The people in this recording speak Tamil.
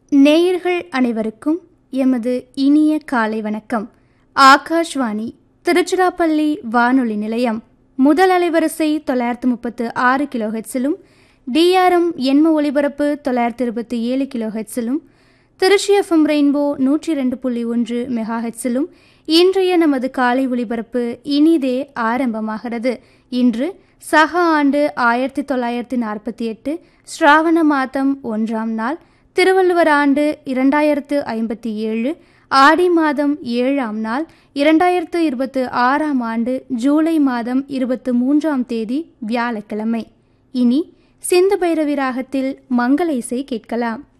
நேயர்கள் அனைவருக்கும் எமது இனிய காலை வணக்கம் ஆகாஷ்வாணி திருச்சிராப்பள்ளி வானொலி நிலையம் முதல் அலைவரிசை தொள்ளாயிரத்து முப்பத்து ஆறு கிலோ ஹெட்ஸிலும் டிஆர்எம் எண்ம ஒலிபரப்பு தொள்ளாயிரத்து இருபத்தி ஏழு கிலோ ஹெட்ஸிலும் திருச்சி எஃப்எம் ரெயின்போ நூற்றி ரெண்டு புள்ளி ஒன்று மெகா ஹெட்ஸிலும் இன்றைய நமது காலை ஒலிபரப்பு இனிதே ஆரம்பமாகிறது இன்று சக ஆண்டு ஆயிரத்தி தொள்ளாயிரத்தி நாற்பத்தி எட்டு ஸ்ராவண மாதம் ஒன்றாம் நாள் திருவள்ளுவர் ஆண்டு இரண்டாயிரத்து ஐம்பத்தி ஏழு ஆடி மாதம் ஏழாம் நாள் இரண்டாயிரத்து இருபத்து ஆறாம் ஆண்டு ஜூலை மாதம் இருபத்து மூன்றாம் தேதி வியாழக்கிழமை இனி சிந்து பைரவி ராகத்தில் மங்கள இசை கேட்கலாம்